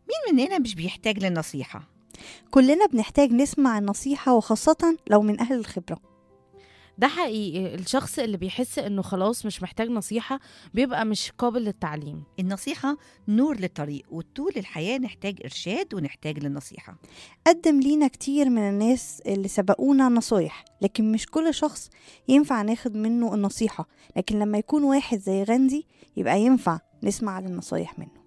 مين مننا مش بيحتاج للنصيحة كلنا بنحتاج نسمع النصيحة وخاصة لو من أهل الخبرة ده حقيقي الشخص اللي بيحس انه خلاص مش محتاج نصيحة بيبقى مش قابل للتعليم النصيحة نور للطريق وطول الحياة نحتاج إرشاد ونحتاج للنصيحة قدم لينا كتير من الناس اللي سبقونا نصايح لكن مش كل شخص ينفع ناخد منه النصيحة لكن لما يكون واحد زي غاندي يبقى ينفع نسمع للنصايح منه